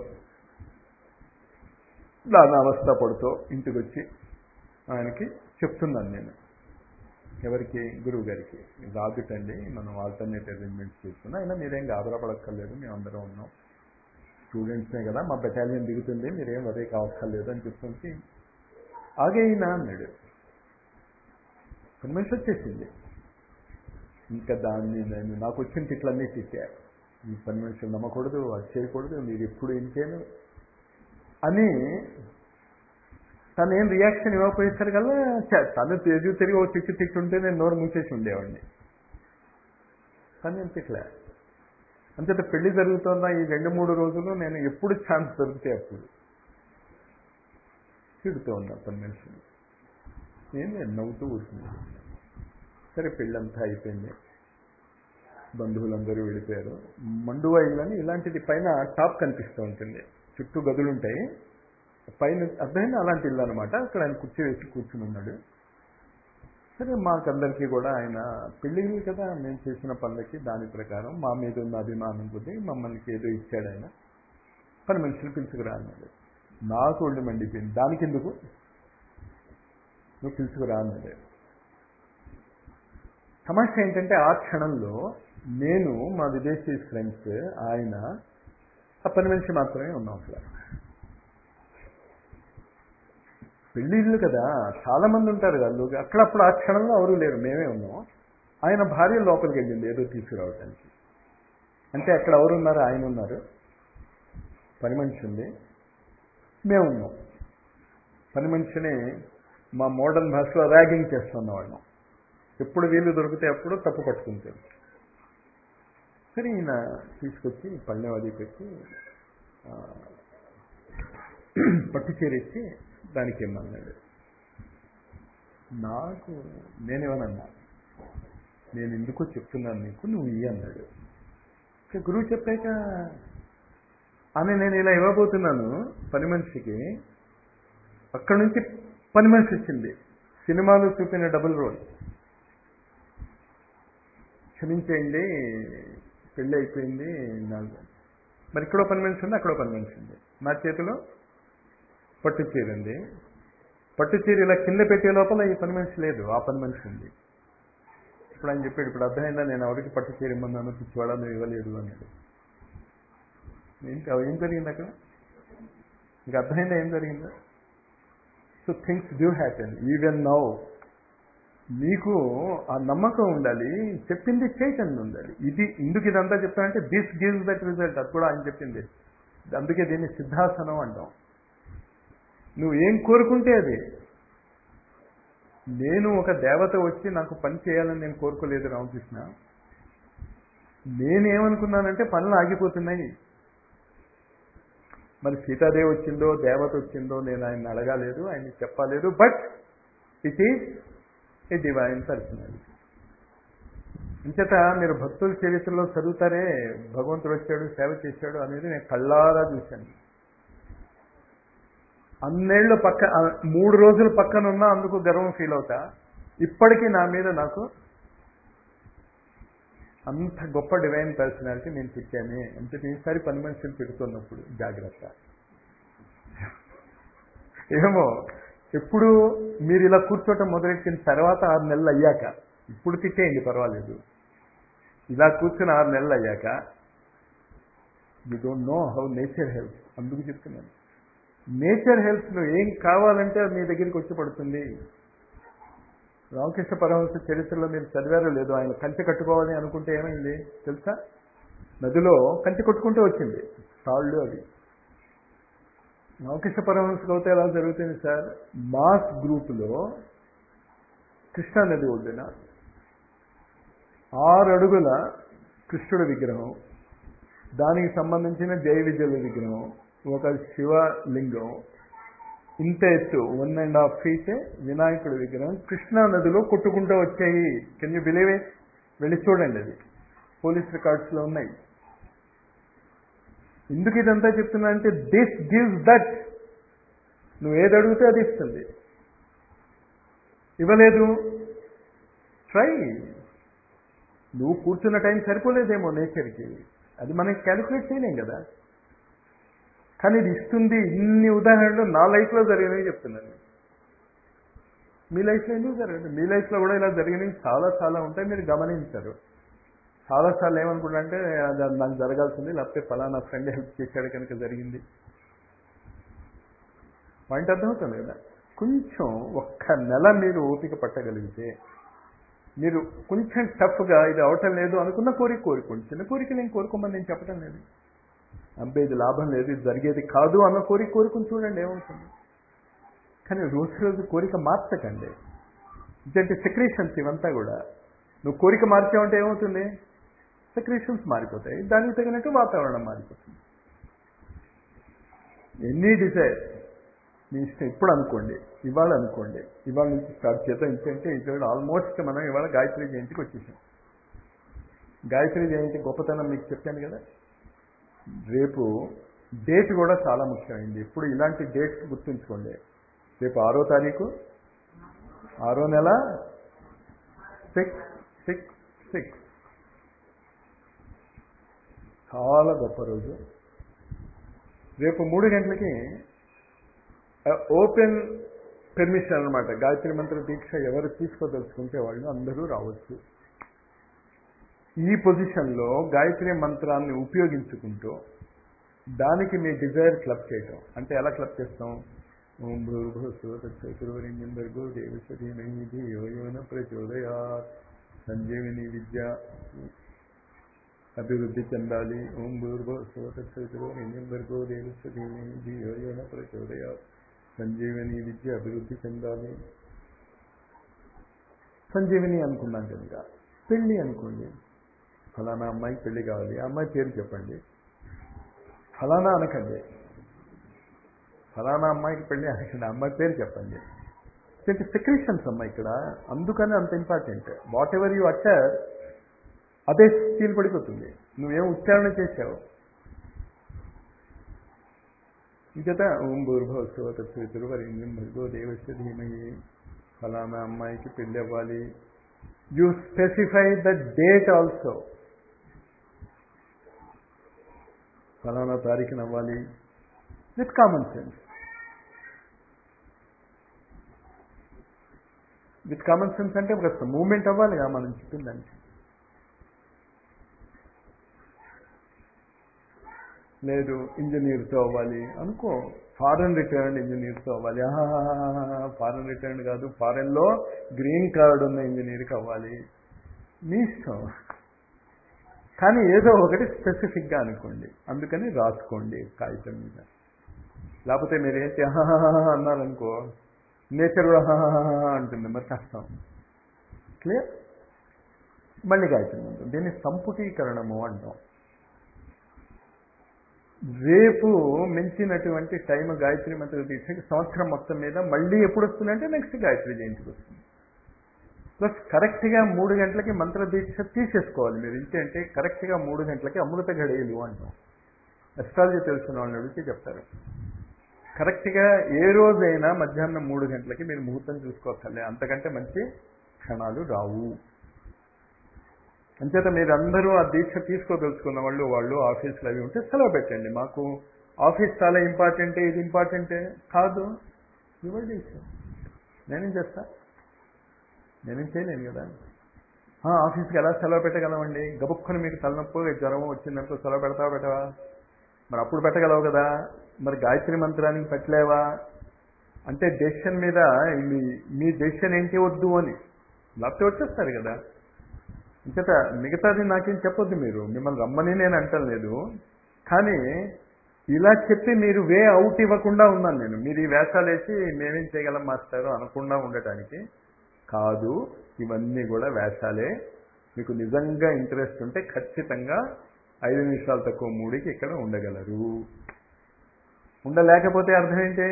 Speaker 1: దాని అవస్థ పడుతూ ఇంటికి వచ్చి ఆయనకి చెప్తున్నాను నేను ఎవరికి గురువు గారికి రాదుటండి మనం ఆల్టర్నేట్ అరేంజ్మెంట్స్ చేస్తున్నా అయినా మీరేం గాబరాపడక్కర్లేదు మేము అందరం ఉన్నాం స్టూడెంట్స్నే కదా మా బెటాలియన్ దిగుతుంది మీరేం వరే కావక్కర్లేదు అని చెప్తుంటే ఆగేయినా అన్నాడు కొన్ని మనిషి వచ్చేసింది ఇంకా దాన్ని నేను నాకు వచ్చిన తిట్లన్నీ తిట్టా ఈ పని మనుషులు నమ్మకూడదు అది చేయకూడదు మీరు ఎప్పుడు ఏం చేయను అని తను ఏం రియాక్షన్ ఇవ్వకపోయేసరి కల్లా తను ఎదుగు తిరిగి ఓ తిట్టి తిట్టుంటే నేను నోరు మూసేసి ఉండేవాడిని తను ఏం తిట్లే అంతేత పెళ్లి జరుగుతున్న ఈ రెండు మూడు రోజులు నేను ఎప్పుడు ఛాన్స్ దొరికితే అప్పుడు తిడుతూ ఉన్నా పని మనిషిని నేను నేను నవ్వుతూ కూర్చున్నాను సరే పెళ్ళంతా అయిపోయింది బంధువులందరూ వెళ్ళిపోయారు మండువా ఇళ్ళని ఇలాంటిది పైన టాప్ కనిపిస్తూ ఉంటుంది చుట్టూ గదులు ఉంటాయి పైన అర్థమైంది అలాంటి ఇల్లు అనమాట అక్కడ ఆయన కుర్చీ వేసి కూర్చుని ఉన్నాడు సరే మాకందరికీ కూడా ఆయన పెళ్ళిళ్ళు కదా మేము చేసిన పనులకి దాని ప్రకారం మా మీద ఉన్న అభిమానం కొద్దీ మమ్మల్ని ఏదో ఇచ్చాడు ఆయన పని మనుషులు పిలుచుకురా అన్నాడు నాకు ఒళ్ళు మండిపోయింది దానికి ఎందుకు నువ్వు పిలుచుకురా అన్నాడు సమస్య ఏంటంటే ఆ క్షణంలో నేను మా విదేశీ ఫ్రెండ్స్ ఆయన ఆ పని మనిషి మాత్రమే ఉన్నాం అసలు పెళ్ళిళ్ళు కదా చాలా మంది ఉంటారు వాళ్ళు అక్కడప్పుడు ఆ క్షణంలో ఎవరు లేరు మేమే ఉన్నాం ఆయన భార్య లోపలికి వెళ్ళింది ఏదో తీసుకురావడానికి అంటే అక్కడ ఎవరు ఉన్నారు ఆయన ఉన్నారు పని మనిషి ఉంది మేము ఉన్నాం పని మనిషిని మా మోడర్న్ భాషలో ర్యాగింగ్ చేస్తున్న వాళ్ళం ఎప్పుడు వీలు దొరికితే అప్పుడు తప్పు పట్టుకుంటాం సరే ఈయన తీసుకొచ్చి పళ్ళెం అది పెట్టి పట్టు చేరేసి దానికి ఏమన్నాడు నాకు నేనేమనన్నా నేను ఎందుకో చెప్తున్నాను నీకు నువ్వు ఇయ్యి అన్నాడు ఇక గురువు చెప్పాక అని నేను ఇలా ఇవ్వబోతున్నాను పని మనిషికి అక్కడి నుంచి పని మనిషి వచ్చింది సినిమాలో చూపిన డబుల్ రోల్ క్షమించేయండి పెళ్ళి అయిపోయింది నాకు మరి ఇక్కడో పని మనిషి ఉంది అక్కడో పని మనిషి ఉంది నా చేతిలో పట్టు చీర ఉంది పట్టు చీర ఇలా కింద పెట్టే లోపల ఈ పని మనిషి లేదు ఆ పని మనిషి ఉంది ఇప్పుడు ఆయన చెప్పాడు ఇప్పుడు అర్థమైందా నేను ఎవరికి పట్టు చీర ఇమ్మన్నాను పిచ్చివాడా నువ్వు ఇవ్వలేదు అన్నాడు ఏంటి ఏం జరిగింది అక్కడ ఇంకా అర్థమైందా ఏం జరిగిందా so things do happen even now మీకు ఆ నమ్మకం ఉండాలి చెప్పింది చేయటం ఉండాలి ఇది ఇందుకు ఇదంతా చెప్తానంటే దిస్ గివ్స్ దట్ రిజల్ట్ అది కూడా ఆయన చెప్పింది అందుకే దీన్ని సిద్ధాసనం అంటాం నువ్వు ఏం కోరుకుంటే అది నేను ఒక దేవత వచ్చి నాకు పని చేయాలని నేను కోరుకోలేదు రామకృష్ణ నేనేమనుకున్నానంటే పనులు ఆగిపోతున్నాయి మరి సీతాదేవి వచ్చిందో దేవత వచ్చిందో నేను ఆయన అడగాలేదు ఆయన చెప్పలేదు but it is a divine personality ఇంచేత మీరు భక్తుల చరిత్రలో చదువుతారే భగవంతుడు వచ్చాడు సేవ చేశాడు అనేది నేను కళ్ళారా చూశాను అన్నేళ్ళు పక్క మూడు రోజులు పక్కన ఉన్నా అందుకు గర్వం ఫీల్ అవుతా ఇప్పటికీ నా మీద నాకు అంత గొప్ప డివైన్ పర్సనాలిటీ నేను తిట్టానే అంటే ఈసారి పని మనుషులు పెడుతున్నప్పుడు జాగ్రత్త ఏమో ఎప్పుడు మీరు ఇలా కూర్చోటం మొదలెట్టిన తర్వాత ఆరు నెలలు అయ్యాక ఇప్పుడు తిట్టేయండి పర్వాలేదు ఇలా కూర్చుని ఆరు నెలలు అయ్యాక you don't know how nature help అందుకు చెప్తున్నాను నేచర్ హెల్ప్లో ఏం కావాలంటే అది మీ దగ్గరికి వచ్చి పడుతుంది రామకృష్ణ పరమహంస చరిత్రలో మీరు చదివారో లేదో ఆయన కంచె కట్టుకోవాలి అనుకుంటే ఏమైంది తెలుసా నదిలో కంటి కొట్టుకుంటూ వచ్చింది తాళ్ళు అవి నవకృష్ణ పరమహంసకు అయితే ఎలా జరుగుతుంది సార్ మాస్ గ్రూపులో కృష్ణా నది ఒడ్డున ఆరు అడుగుల కృష్ణుడి విగ్రహం దానికి సంబంధించిన జై విజయుల విగ్రహం ఒక శివలింగం ఇంత ఎత్తు వన్ అండ్ హాఫ్ ఫీట్ వినాయకుడి విగ్రహం కృష్ణా నదిలో కొట్టుకుంటూ వచ్చాయి కెన్ యూ బిలీవ్ ఇట్ వెళ్ళి చూడండి అది పోలీస్ రికార్డ్స్లో ఉన్నాయి ఎందుకు ఇదంతా చెప్తున్నా అంటే దిస్ గివ్స్ దట్ నువ్వు ఏది అడిగితే అది ఇస్తుంది ఇవ్వలేదు ట్రై నువ్వు కూర్చున్న టైం సరిపోలేదేమో నేచర్కి అది మనం క్యాలిక్యులేట్ చేయలేం కదా కానీ ఇది ఇస్తుంది ఇన్ని ఉదాహరణలు నా లైఫ్లో జరిగినవి చెప్తున్నాను మీ లైఫ్లో ఎందుకు జరగదు మీ లైఫ్లో కూడా ఇలా జరిగినవి చాలా చాలా ఉంటాయి మీరు గమనించారు చాలాసార్లు ఏమనుకుంటా అంటే అది నాకు జరగాల్సింది లేకపోతే ఫలానా ఫ్రెండ్ హెల్ప్ చేశాడు కనుక జరిగింది పాయింట్ అర్థమవుతుంది కదా కొంచెం ఒక్క నెల మీరు ఓపిక పట్టగలిగితే మీరు కొంచెం టఫ్గా ఇది అవటం లేదు అనుకున్న కోరిక కోరుకోండి చిన్న కోరిక నేను కోరుకోమని నేను చెప్పడం లేదు అబ్బాయి ఇది లాభం లేదు ఇది జరిగేది కాదు అన్న కోరిక కోరుకుని చూడండి ఏమవుతుంది కానీ రోజు రోజు కోరిక మార్చకండి ఇదంటే సెక్రేషన్స్ ఇవంతా కూడా నువ్వు కోరిక మార్చావంటే ఏమవుతుంది సెక్రేషన్స్ మారిపోతాయి దానికి తగినట్టు వాతావరణం మారిపోతుంది ఎనీ డిజైర్ మీ ఇష్టం ఇప్పుడు అనుకోండి ఇవాళ అనుకోండి ఇవాళ నుంచి స్టార్ట్ చేద్దాం ఎందుకంటే ఇవాళ ఆల్మోస్ట్ మనం ఇవాళ గాయత్రి జయంతికి వచ్చేసాం గాయత్రి జయంతి గొప్పతనం మీకు చెప్పాను కదా రేపు డేట్ కూడా చాలా ముఖ్యమైంది ఇప్పుడు ఇలాంటి డేట్స్ గుర్తుంచుకోండి రేపు ఆరో తారీఖు ఆరో నెల సిక్స్ సిక్స్ సిక్స్ చాలా గొప్ప రోజు రేపు మూడు గంటలకి ఓపెన్ పెర్మిషన్ అనమాట గాయత్రి మంత్ర దీక్ష ఎవరు తీసుకోదలుచుకుంటే వాళ్ళు అందరూ రావచ్చు ఈ పొజిషన్లో గాయత్రి మంత్రాన్ని ఉపయోగించుకుంటూ దానికి మీ డిజైర్ క్లబ్ చేయటం అంటే ఎలా క్లబ్ చేస్తాం ఓం భూర్భువస్వతరువరింజం భర్గో దేవసధీమహి యోన ప్రచోదయా సంజీవిని విద్య అభివృద్ధి చెందాలి ఓం భూర్భువస్వతరువరింజం భర్గో దేవసధీమహి యోన ప్రచోదయా సంజీవిని విద్య అభివృద్ధి చెందాలి సంజీవిని అనుకున్నాం కనుక పెళ్ళి అనుకోండి ఫలానా అమ్మాయికి పెళ్లి కావాలి ఆ అమ్మాయి పేరు చెప్పండి ఫలానా అనకండి ఫలానా అమ్మాయికి పెళ్లి అనకండి అమ్మాయి పేరు చెప్పండి ఇలాంటి సెక్రేషన్స్ అమ్మా ఇక్కడ అందుకని అంత important whatever you utter అదే స్టీల్ పడిపోతుంది నువ్వేం ఉచ్చారణ చేశావు ఇంకట ఓం భూర్భవస్వ తత్వరిణ్యం భర్గో దేవస్య ధీమహి ఫలానా అమ్మాయికి పెళ్లి అవ్వాలి you specify the date also ఫలానా తారీఖున అవ్వాలి with common sense with common sense అంటే ఒక మూమెంట్ అవ్వాలిగా మనం చెప్పిన దానికి లేదు ఇంజనీర్తో అవ్వాలి అనుకో ఫారెన్ రిటర్న్ ఇంజనీర్తో అవ్వాలి ఫారెన్ రిటర్న్ కాదు ఫారెన్లో గ్రీన్ కార్డ్ ఉన్న ఇంజనీర్కి అవ్వాలి మీ ఇష్టం కానీ ఏదో ఒకటి స్పెసిఫిక్గా అనుకోండి అందుకని రాసుకోండి కాగితం మీద లేకపోతే మీరు ఏంటి అన్నారనుకో నేచర్ కూడా అంటుంది మరి కష్టం క్లియర్ మళ్ళీ గాయత్రి మంత్రం దీన్ని సంపుటీకరణము అంటాం రేపు మించినటువంటి టైం గాయత్రి మంత్ర దీక్షకి సంవత్సరం మొత్తం మీద మళ్ళీ ఎప్పుడు వస్తుందంటే నెక్స్ట్ గాయత్రి జయంతికి వస్తుంది ప్లస్ కరెక్ట్గా మూడు గంటలకి మంత్ర దీక్ష తీసేసుకోవాలి మీరు ఇంకేంటే కరెక్ట్గా మూడు గంటలకి అమృత గడియలు అంటాం ఎస్ట్రాలజీ తెలుసున్న వాళ్ళని అడిగితే చెప్తారు కరెక్ట్గా ఏ రోజైనా మధ్యాహ్నం మూడు గంటలకి మీరు ముహూర్తం చూసుకోవచ్చలే అంతకంటే మంచి క్షణాలు రావు అంచేత మీరందరూ ఆ దీక్ష తీసుకోదలుచుకున్న వాళ్ళు వాళ్ళు ఆఫీసులు అవి ఉంటే సెలవు పెట్టండి మాకు ఆఫీస్ చాలా ఇంపార్టెంటే ఇది ఇంపార్టెంటే కాదు యువర్ దీక్ష నేనేం చేస్తా నేనేం చేయలేను కదా ఆఫీస్కి ఎలా సెలవు పెట్టగలమండి గబుక్కుని మీకు తలనొప్పి జ్వరం వచ్చిందనుకో సెలవు పెడతావా పెట్టవా మరి అప్పుడు పెట్టగలవు కదా మరి గాయత్రి మంత్రానికి పెట్టలేవా అంటే డెసిషన్ మీద మీ మీ డెసిషన్ ఏంటి వద్దు అని లేకపోతే వచ్చేస్తారు కదా ఇంకట మిగతాది నాకేం చెప్పొద్దు మీరు మిమ్మల్ని రమ్మని నేను అంటలేదు కానీ ఇలా చెప్పి మీరు వే అవుట్ ఇవ్వకుండా ఉన్నాను నేను మీరు ఈ వేషాలు వేసి మేమేం చేయగలం మాస్టారు అనకుండా ఉండటానికి కాదు ఇవన్నీ కూడా వేషాలే మీకు నిజంగా ఇంట్రెస్ట్ ఉంటే ఖచ్చితంగా ఐదు నిమిషాలు తక్కువ మూడికి ఇక్కడ ఉండగలరు ఉండలేకపోతే అర్థం ఏంటి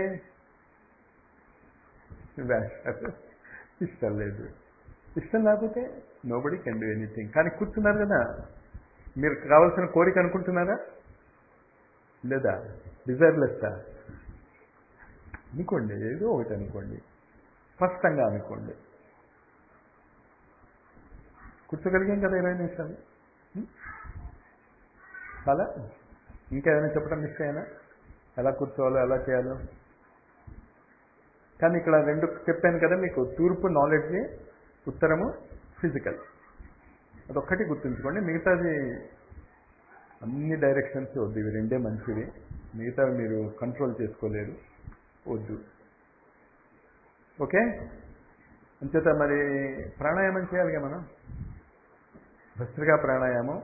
Speaker 1: వేషాలు ఇష్టం లేదు ఇష్టం లేకపోతే నోబడి కెన్ డూ ఎనీథింగ్ కానీ కూర్చున్నారు కదా మీరు కావాల్సిన కోరిక అనుకుంటున్నారా లేదా డిజైర్లెస్సా అనుకోండి ఏదో ఒకటి అనుకోండి స్పష్టంగా అనుకోండి కూర్చోగలిగాం కదా ఇరవై నిమిషాలు చాలా ఇంకా ఏమైనా చెప్పడం మిస్ అయినా ఎలా కూర్చోవాలో ఎలా చేయాలో కానీ ఇక్కడ రెండు చెప్పాను కదా మీకు తూర్పు నాలెడ్జ్ ఉత్తరము ఫిజికల్ అదొక్కటి గుర్తుంచుకోండి మిగతాది అన్ని డైరెక్షన్స్ వద్దు ఇవి రెండే మంచివి మిగతావి మీరు కంట్రోల్ చేసుకోలేరు వద్దు ఓకే అంచేత మరి ప్రాణాయామం చేయాలిగా మనం భస్త్రిగా ప్రాణాయామం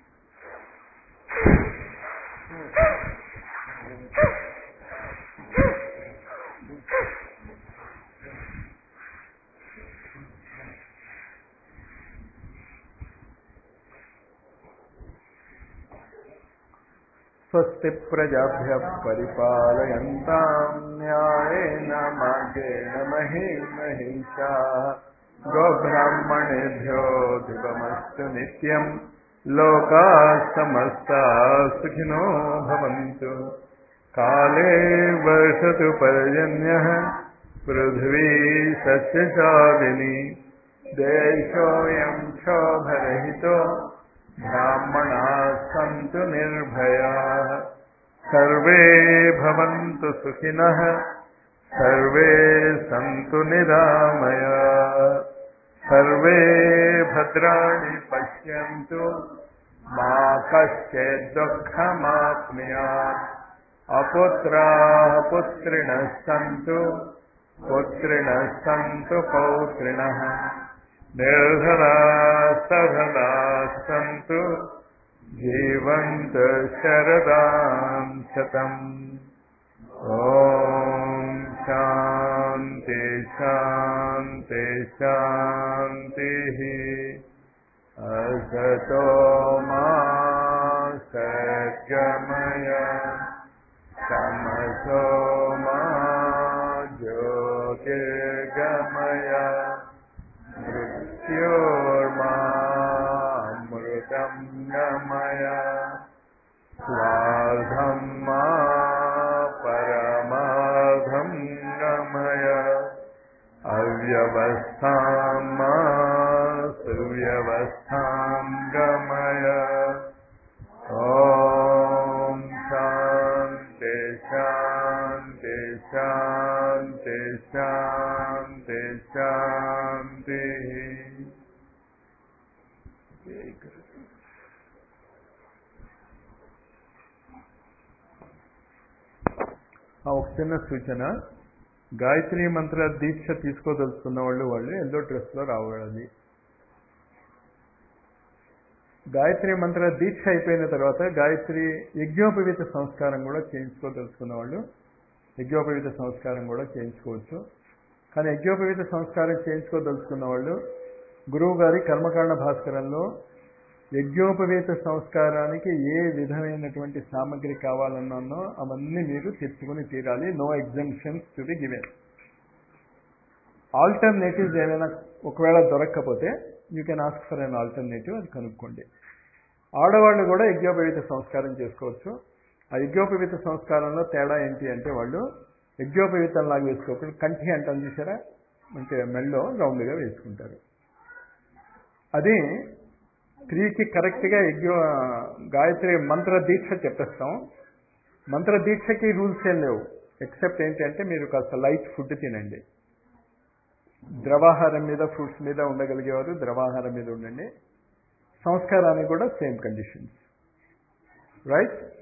Speaker 1: స్వస్తి ప్రజాభ్య పరిపాలయంతాం న్యాయేన మార్గేణ మహీ మహిషా గోబ్రాహ్మణేభ్యో దివమస్తు నిత్యం లోకా సమస్తా సుఖినో భవంతు కాలే వర్షతు పర్జన్య పృథ్వీ సస్యశాలిని దేశోయం క్షోభరహితో బ్రాహ్మణా సంతు నిర్భయా సర్వే భవంతు సుఖినః సర్వే సంతు నిరామయా సర్వే భద్రాణి పశ్యంతు మా కశ్చిత్ దుఃఖమాప్నుయాత్ అపుత్రాः పుత్రిణः సంతు పుత్రిణः సంతు పౌత్రిణः నిర్ధనా సధనా సంతు జీవంత శరదాం శతం ఓం శాంతి శాంతి శాంతి అసతో మా సద్గమయ సమసో మా జ్యోతిర్గమయ మృత్యోర్మామృతం గమయ స్వాధం మా పరమాధం గమయ అవ్యవస్థాం మా సువ్యవస్థాం గమయ ఓం శాంతి శాంతి శాంతి శాంతి శాంతి జై గురు ఒక చిన్న సూచన గాయత్రి మంత్ర దీక్ష తీసుకోదలుచుకున్న వాళ్ళు వాళ్ళు ఎల్లో డ్రెస్లో రావాలి గాయత్రి మంత్ర దీక్ష అయిపోయిన తర్వాత గాయత్రి యజ్ఞోపవీత సంస్కారం కూడా చేయించుకోదలుచుకున్న వాళ్ళు యజ్ఞోపవీత సంస్కారం కూడా చేయించుకోవచ్చు కానీ యజ్ఞోపవీత సంస్కారం చేయించుకోదలుచుకున్న వాళ్ళు గురువు గారి కర్మకాండ భాస్కరంలో యజ్ఞోపవేత సంస్కారానికి ఏ విధమైనటువంటి సామగ్రి కావాలన్నానో అవన్నీ మీరు తెచ్చుకుని తీరాలి no exemptions to be given alternatives ఏమైనా ఒకవేళ దొరక్కపోతే you can ask for an alternative అది కనుక్కోండి ఆడవాళ్ళు కూడా యజ్ఞోపవీత సంస్కారం చేసుకోవచ్చు ఆ యజ్ఞోపవీత సంస్కారంలో తేడా ఏంటి అంటే వాళ్ళు యజ్ఞోపవీతం లాగా వేసుకోకుండా కంఠి అంటాం చూసారా అంటే మెళ్ళో రౌండ్గా వేసుకుంటారు అది స్త్రీకి కరెక్ట్గా యజ్ఞ గాయత్రి మంత్ర దీక్ష చెప్పేస్తాం మంత్ర దీక్షకి రూల్స్ ఏం లేవు ఎక్సెప్ట్ ఏంటంటే మీరు కాస్త లైట్ ఫుడ్ తినండి ద్రవాహారం మీద ఫ్రూట్స్ మీద ఉండగలిగేవారు ద్రవాహారం మీద ఉండండి సంస్కారానికి కూడా సేమ్ కండిషన్స్ రైట్